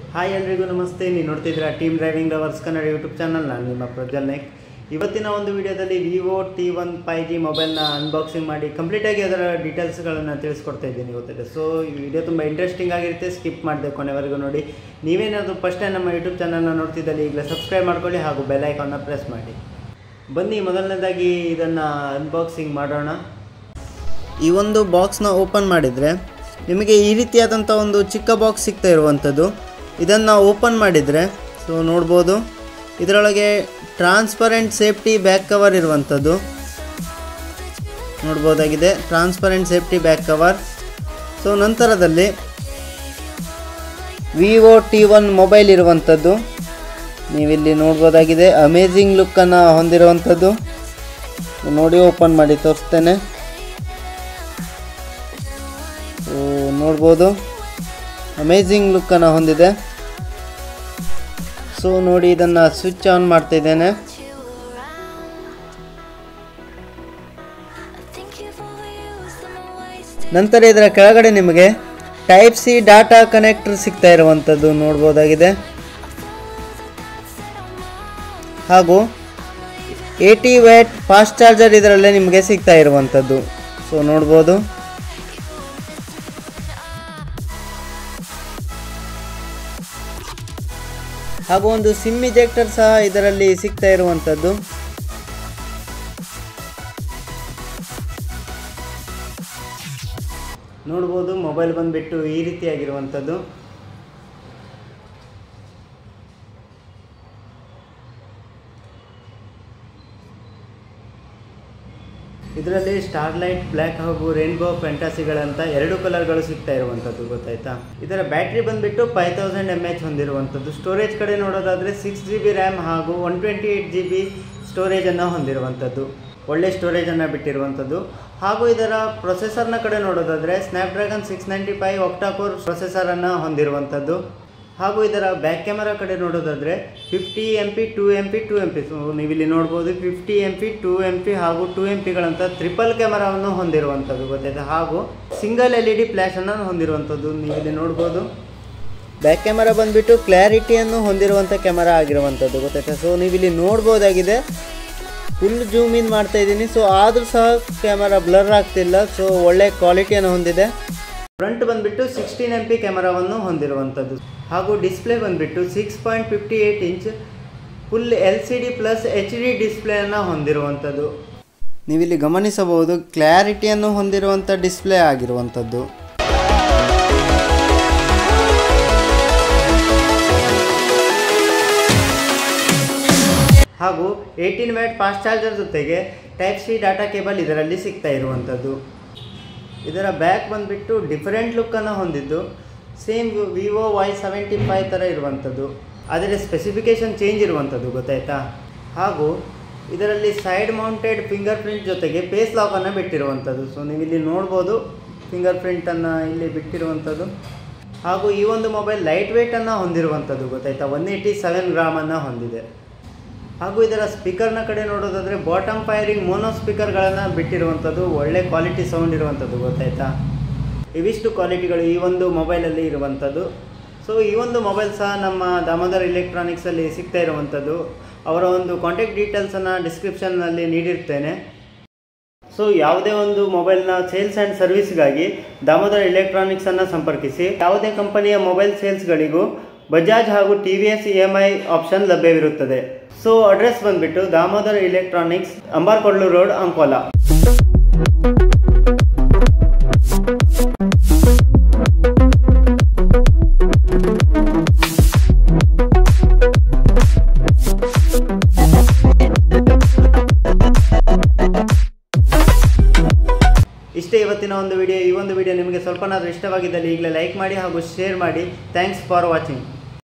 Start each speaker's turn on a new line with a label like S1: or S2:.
S1: hi ಎಲ್ರಿಗೂ ನಮಸ್ತೆ ನೀವು ನೋಡ್ತಿದ್ದೀರಾ team driving lovers Kannada YouTube channel ನಾನು ನಿಮ್ಮ ಪ್ರಜ್ವಲ್ ನಾಯ್ಕ್ ಇವತ್ತಿನ ಒಂದು ವಿಡಿಯೋದಲ್ಲಿ Vivo T one five G ಮೊಬೈಲ್ನ ಅನ್ಬಾಕ್ಸಿಂಗ್ ಮಾಡಿ ಕಂಪ್ಲೀಟಾಗಿ ಅದರ ಡೀಟೇಲ್ಸ್ಗಳನ್ನು ತಿಳಿಸ್ಕೊಡ್ತಾ ಇದ್ದೀನಿ ಗೊತ್ತಿದೆ ಸೊ ಈ ವಿಡಿಯೋ ತುಂಬ ಇಂಟ್ರೆಸ್ಟಿಂಗ್ ಆಗಿರುತ್ತೆ ಸ್ಕಿಪ್ ಮಾಡಿದೆ ಕೊನೆವರೆಗೂ ನೋಡಿ ನೀವೇನಾದರೂ ಫಸ್ಟ್ ಟೈಮ್ ನಮ್ಮ ಯೂಟ್ಯೂಬ್ ಚಾನಲ್ನ ನೋಡ್ತಿದ್ದಲ್ಲಿ ಈಗಲೇ ಸಬ್ಸ್ಕ್ರೈಬ್ ಮಾಡ್ಕೊಳ್ಳಿ ಹಾಗೂ ಬೆಲ್ ಐಕಾನ್ನ ಪ್ರೆಸ್ ಮಾಡಿ ಬನ್ನಿ ಮೊದಲನೇದಾಗಿ ಇದನ್ನು ಅನ್ಬಾಕ್ಸಿಂಗ್ ಮಾಡೋಣ ಈ ಒಂದು ಬಾಕ್ಸ್ನ ಓಪನ್ ಮಾಡಿದರೆ ನಿಮಗೆ ಈ ರೀತಿಯಾದಂಥ ಒಂದು ಚಿಕ್ಕ ಬಾಕ್ಸ್ ಸಿಗ್ತಾ ಇರುವಂಥದ್ದು ಇದನ್ನು ಓಪನ್ ಮಾಡಿದರೆ ಸೊ ನೋಡ್ಬೋದು ಇದರೊಳಗೆ ಟ್ರಾನ್ಸ್ಪರೆಂಟ್ ಸೇಫ್ಟಿ ಬ್ಯಾಕ್ ಕವರ್ ಇರುವಂಥದ್ದು ನೋಡ್ಬೋದಾಗಿದೆ transparent safety back cover so ನಂತರದಲ್ಲಿ ವಿವೋ ಟಿ ಒನ್ ಮೊಬೈಲ್ ಇರುವಂಥದ್ದು ನೀವಿಲ್ಲಿ ನೋಡ್ಬೋದಾಗಿದೆ ಅಮೇಝಿಂಗ್ ಲುಕ್ಕನ್ನು ಹೊಂದಿರುವಂಥದ್ದು ನೋಡಿ ಓಪನ್ ಮಾಡಿ ತೋರಿಸ್ತೇನೆ ಸೊ ನೋಡ್ಬೋದು ಅಮೇಝಿಂಗ್ ಲುಕ್ಕನ್ನು ಹೊಂದಿದೆ ಸೊ ನೋಡಿ ಇದನ್ನು ಸ್ವಿಚ್ ಆನ್ ಮಾಡ್ತಾ ಇದ್ದೇನೆ ನಂತರ ಇದರ ಕೆಳಗಡೆ ನಿಮಗೆ ಟೈಪ್ ಸಿ ಡಾಟಾ ಕನೆಕ್ಟರ್ ಸಿಗ್ತಾ ಇರುವಂಥದ್ದು ನೋಡ್ಬೋದಾಗಿದೆ ಹಾಗೂ ಏಯ್ಟಿ ವ್ಯಾಟ್ ಫಾಸ್ಟ್ ಚಾರ್ಜರ್ ಇದರಲ್ಲೇ ನಿಮಗೆ ಸಿಗ್ತಾ ಇರುವಂಥದ್ದು ಸೊ ನೋಡ್ಬೋದು ಹಾಗೂ ಒಂದು ಸಿಮ್ ಇಜೆಕ್ಟರ್ ಸಹ ಇದರಲ್ಲಿ ಸಿಗ್ತಾ ಇರುವಂಥದ್ದು ನೋಡ್ಬೋದು ಮೊಬೈಲ್ ಬಂದುಬಿಟ್ಟು ಈ ರೀತಿಯಾಗಿರುವಂಥದ್ದು ಇದರಲ್ಲಿ ಸ್ಟಾರ್ಲೈಟ್ ಬ್ಲ್ಯಾಕ್ ಹಾಗೂ ರೈನ್ಬೋ ಫ್ಯಾಂಟಾಸಿಗಳಂತ ಎರಡು ಕಲರ್ಗಳು ಸಿಗ್ತಾ ಇರುವಂಥದ್ದು ಗೊತ್ತಾಯ್ತಾ ಇದರ ಬ್ಯಾಟ್ರಿ ಬಂದುಬಿಟ್ಟು ಫೈವ್ ತೌಸಂಡ್ ಎಮ್ ಎಚ್ ಹೊಂದಿರುವಂಥದ್ದು ಸ್ಟೋರೇಜ್ ಕಡೆ ನೋಡೋದಾದರೆ ಸಿಕ್ಸ್ ಜಿ ಬಿ ರ್ಯಾಮ್ ಹಾಗೂ one twenty eight G B ಸ್ಟೋರೇಜನ್ನು ಹೊಂದಿರುವಂಥದ್ದು ಒಳ್ಳೆ ಸ್ಟೋರೇಜನ್ನು ಬಿಟ್ಟಿರುವಂಥದ್ದು ಹಾಗೂ ಇದರ ಪ್ರೊಸೆಸರ್ನ ಕಡೆ ನೋಡೋದಾದರೆ Snapdragon six ninety five octacore ಪ್ರೊಸೆಸರನ್ನು ಹೊಂದಿರುವಂಥದ್ದು ಹಾಗೂ ಇದರ ಬ್ಯಾಕ್ ಕ್ಯಾಮರಾ ಕಡೆ ನೋಡೋದಾದರೆ fifty M P two M P two M P so ನೀವಿಲ್ಲಿ ನೋಡ್ಬೋದು fifty M P two M P ಹಾಗೂ ಟೂ ಎಮ್ ಪಿಗಳಂತ ಟ್ರಿಪಲ್ ಕ್ಯಾಮರಾವನ್ನು ಹೊಂದಿರುವಂಥದ್ದು ಗೊತ್ತಾಯ್ತಾ ಹಾಗೂ ಸಿಂಗಲ್ ಎಲ್ ಇ ಡಿ ಫ್ಲ್ಯಾಶನ್ನು ಹೊಂದಿರುವಂಥದ್ದು ನೀವಿಲ್ಲಿ ನೋಡ್ಬೋದು ಬ್ಯಾಕ್ ಕ್ಯಾಮರಾ ಬಂದುಬಿಟ್ಟು ಕ್ಲಾರಿಟಿಯನ್ನು ಹೊಂದಿರುವಂಥ ಕ್ಯಾಮರಾ ಆಗಿರುವಂಥದ್ದು ಗೊತ್ತಾಯ್ತಾ ಸೊ ನೀವಿಲ್ಲಿ ನೋಡ್ಬೋದಾಗಿದೆ ಫುಲ್ ಜೂಮ್ ಇನ್ ಮಾಡ್ತಾ ಇದ್ದೀನಿ ಸೊ ಆದರೂ ಸಹ ಕ್ಯಾಮರಾ ಬ್ಲರ್ ಆಗ್ತಿಲ್ಲ ಸೊ ಒಳ್ಳೆ ಕ್ವಾಲಿಟಿಯನ್ನು ಹೊಂದಿದೆ ಫ್ರಂಟ್ ಬಂದುಬಿಟ್ಟು ಸಿಕ್ಸ್ಟೀನ್ ಎಮ್ ಪಿ ಕ್ಯಾಮರಾವನ್ನು ಹೊಂದಿರುವಂಥದ್ದು ಹಾಗೂ ಡಿಸ್ಪ್ಲೇ ಬಂದುಬಿಟ್ಟು six point fifty eight inch full L C D plus H D ಡಿಸ್ಪ್ಲೇಯನ್ನು ಹೊಂದಿರುವಂಥದ್ದು ನೀವಿಲ್ಲಿ ಗಮನಿಸಬಹುದು ಕ್ಲಾರಿಟಿಯನ್ನು ಹೊಂದಿರುವಂಥ ಡಿಸ್ಪ್ಲೇ ಆಗಿರುವಂಥದ್ದು ಹಾಗೂ ಏಯ್ಟೀನ್ ವ್ಯಾಟ್ ಫಾಸ್ಟ್ ಚಾರ್ಜರ್ ಜೊತೆಗೆ ಟೈಪ್ ಸಿ ಡಾಟಾ ಕೇಬಲ್ ಇದರಲ್ಲಿ ಸಿಗ್ತಾ ಇರುವಂಥದ್ದು ಇದರ ಬ್ಯಾಕ್ ಬಂದುಬಿಟ್ಟು ಡಿಫರೆಂಟ್ ಲುಕ್ಕನ್ನು ಹೊಂದಿದ್ದು same Vivo Y seventy five ಥರ ಇರುವಂಥದ್ದು ಆದರೆ ಸ್ಪೆಸಿಫಿಕೇಷನ್ ಚೇಂಜ್ ಇರುವಂಥದ್ದು ಗೊತ್ತಾಯ್ತಾ ಹಾಗೂ ಇದರಲ್ಲಿ ಸೈಡ್ ಮೌಂಟೆಡ್ ಫಿಂಗರ್ ಪ್ರಿಂಟ್ ಜೊತೆಗೆ ಫೇಸ್ ಲಾಕನ್ನು ಬಿಟ್ಟಿರುವಂಥದ್ದು ಸೊ ನೀವು ಇಲ್ಲಿ ನೋಡ್ಬೋದು ಫಿಂಗರ್ ಪ್ರಿಂಟನ್ನು ಇಲ್ಲಿ ಬಿಟ್ಟಿರುವಂಥದ್ದು ಹಾಗೂ ಈ ಒಂದು ಮೊಬೈಲ್ ಲೈಟ್ ವೇಟನ್ನು ಹೊಂದಿರುವಂಥದ್ದು ಗೊತ್ತಾಯ್ತಾ ಒನ್ ಏಯ್ಟಿ ಸೆವೆನ್ ಗ್ರಾಮನ್ನು ಹೊಂದಿದೆ ಹಾಗೂ ಇದರ ಸ್ಪೀಕರ್ನ ಕಡೆ ನೋಡೋದಾದರೆ ಬಾಟಮ್ ಫೈರಿಂಗ್ ಮೋನೋ ಸ್ಪೀಕರ್ಗಳನ್ನು ಬಿಟ್ಟಿರುವಂಥದ್ದು ಒಳ್ಳೆ ಕ್ವಾಲಿಟಿ ಸೌಂಡ್ ಇರುವಂಥದ್ದು ಗೊತ್ತಾಯ್ತಾ ಇವಿಷ್ಟು ಕ್ವಾಲಿಟಿಗಳು ಈ ಒಂದು ಮೊಬೈಲಲ್ಲಿ ಇರುವಂಥದ್ದು ಸೊ ಈ ಒಂದು ಮೊಬೈಲ್ ಸಹ ನಮ್ಮ ದಾಮೋದರ್ ಎಲೆಕ್ಟ್ರಾನಿಕ್ಸಲ್ಲಿ ಸಿಗ್ತಾ ಇರುವಂಥದ್ದು ಅವರ ಒಂದು ಕಾಂಟ್ಯಾಕ್ಟ್ ಡೀಟೇಲ್ಸನ್ನು ಡಿಸ್ಕ್ರಿಪ್ಷನ್ನಲ್ಲಿ ನೀಡಿರ್ತೇನೆ ಸೊ ಯಾವುದೇ ಒಂದು ಮೊಬೈಲ್ನ ಸೇಲ್ಸ್ ಆ್ಯಂಡ್ ಸರ್ವಿಸ್ಗಾಗಿ ದಾಮೋದರ್ ಎಲೆಕ್ಟ್ರಾನಿಕ್ಸನ್ನು ಸಂಪರ್ಕಿಸಿ ಯಾವುದೇ ಕಂಪನಿಯ ಮೊಬೈಲ್ ಸೇಲ್ಸ್ಗಳಿಗೂ ಬಜಾಜ್ ಹಾಗೂ T V S E M I option ಲಭ್ಯವಿರುತ್ತದೆ ಸೊ ಅಡ್ರೆಸ್ ಬಂದುಬಿಟ್ಟು ದಾಮೋದರ್ ಎಲೆಕ್ಟ್ರಾನಿಕ್ಸ್ ಅಂಬಾರ್ಕೊಡ್ಲು ರೋಡ್ ಅಂಕೋಲಾ ಇಷ್ಟೇ ಇವತ್ತಿನ ಒಂದು ವಿಡಿಯೋ ಈ ಒಂದು ವಿಡಿಯೋ ನಿಮಗೆ ಸ್ವಲ್ಪನಾದರೂ ಇಷ್ಟವಾಗಿದ್ದಲ್ಲಿ ಈಗಲೇ ಲೈಕ್ ಮಾಡಿ ಹಾಗೂ ಶೇರ್ ಮಾಡಿ ಥ್ಯಾಂಕ್ಸ್ ಫಾರ್ ವಾಚಿಂಗ್